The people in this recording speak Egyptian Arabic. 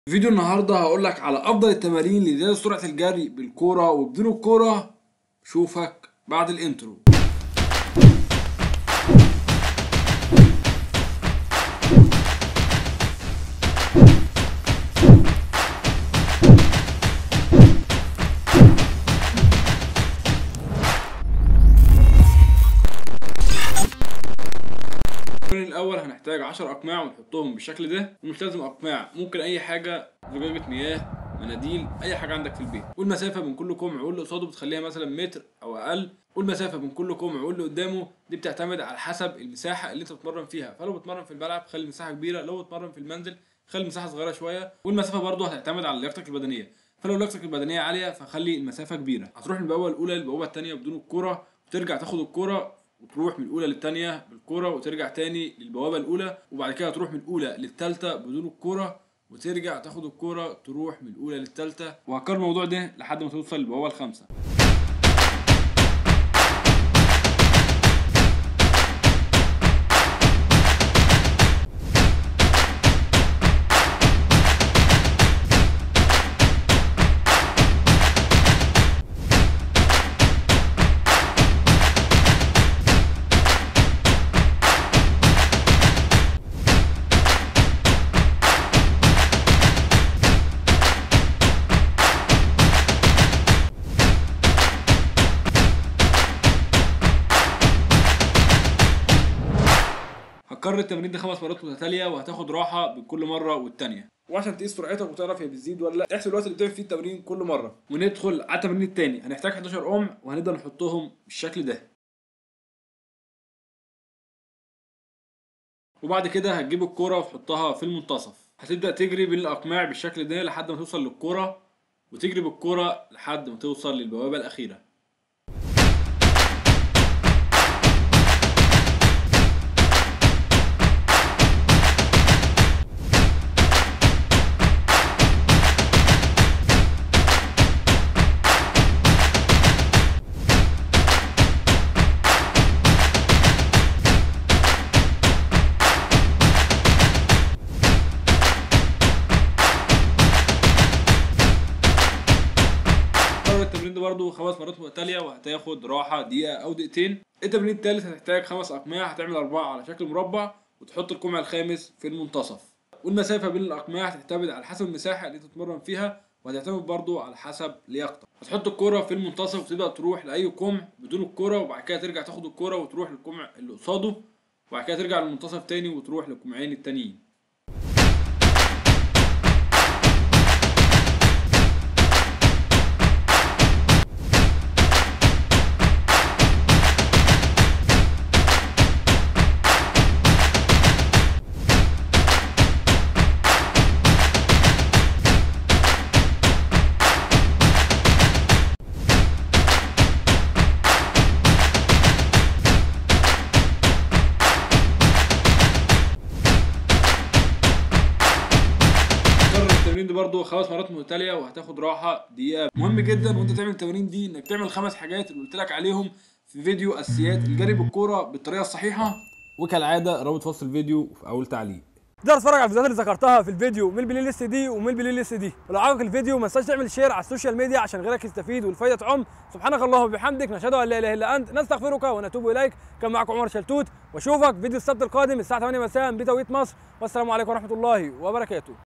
فيديو النهارده هقول لك على افضل التمارين لزياده سرعه الجري بالكوره وبدون الكوره شوفك بعد الانترو التمرين الاول هنحتاج 10 اقماع ونحطهم بالشكل ده ومش لازم اقماع ممكن اي حاجه زجاجه مياه مناديل اي حاجه عندك في البيت والمسافه بين كل كوم واللي قصاده بتخليها مثلا متر او اقل والمسافه بين كل كوم واللي قدامه دي بتعتمد على حسب المساحه اللي انت بتتمرن فيها فلو بتتمرن في الملعب خلي المساحه كبيره لو بتتمرن في المنزل خلي المساحه صغيره شويه والمسافه برضه هتعتمد على لياقتك البدنيه فلو لياقتك البدنيه عاليه فخلي المسافه كبيره هتروح من البوابه الاولى للبوابه الثانيه بدون الكوره وترجع تاخد الكوره وتروح من الاولى للثانيه بالكوره وترجع تاني للبوابه الاولى وبعد كده تروح من الاولى للثالثه بدون الكوره وترجع تاخد الكوره تروح من الاولى للثالثه وهكرر الموضوع ده لحد ما توصل للبوابه الخامسه هتكرر التمرين ده خمس مرات متتاليه وهتاخد راحه بين كل مره والتانيه وعشان تقيس سرعتك وتعرف هي بتزيد ولا لا احسب الوقت اللي بتعمل فيه التمرين كل مره وندخل على التمرين التاني هنحتاج 11 قمع وهنبدا نحطهم بالشكل ده وبعد كده هتجيب الكوره وتحطها في المنتصف هتبدا تجري بين الاقماع بالشكل ده لحد ما توصل للكوره وتجري بالكوره لحد ما توصل للبوابه الاخيره كرر التمرين ده برضه خمس مرات متتالية وهتاخد راحة دقيقة أو دقيقتين التمرين التالت هتحتاج خمس أقماع هتعمل أربعة على شكل مربع وتحط الكومع الخامس في المنتصف والمسافة بين الأقماع هتعتمد على حسب المساحة اللي تتمرن فيها وهتعتمد برضه على حسب لياقتك هتحط الكرة في المنتصف وتبدأ تروح لأي كومع بدون الكرة وبعد كده ترجع تاخد الكرة وتروح للكومع اللي قصاده وبعد كده ترجع للمنتصف تاني وتروح للكومعين التانيين كرر التمرين ده برضه خمس مرات متتالية وهتاخد راحة دقيقة مهم جدا وانت تعمل التمارين دي انك تعمل خمس حاجات اللي قلت لك عليهم في فيديو اساسيات الجري بالكورة بالطريقة الصحيحة وكالعادة رابط وصف الفيديو في اول تعليق تقدر تتفرج على الفيديوهات اللي ذكرتها في الفيديو من البلاي ليست دي ومن البلاي ليست دي ولو عجبك الفيديو ما تنساش تعمل شير على السوشيال ميديا عشان غيرك يستفيد والفايده تعم سبحانك اللهم وبحمدك نشهد ان لا اله الا انت نستغفرك ونتوب اليك كان معكم عمر شلتوت واشوفك فيديو السبت القادم الساعه 8 مساء بتوقيت مصر والسلام عليكم ورحمه الله وبركاته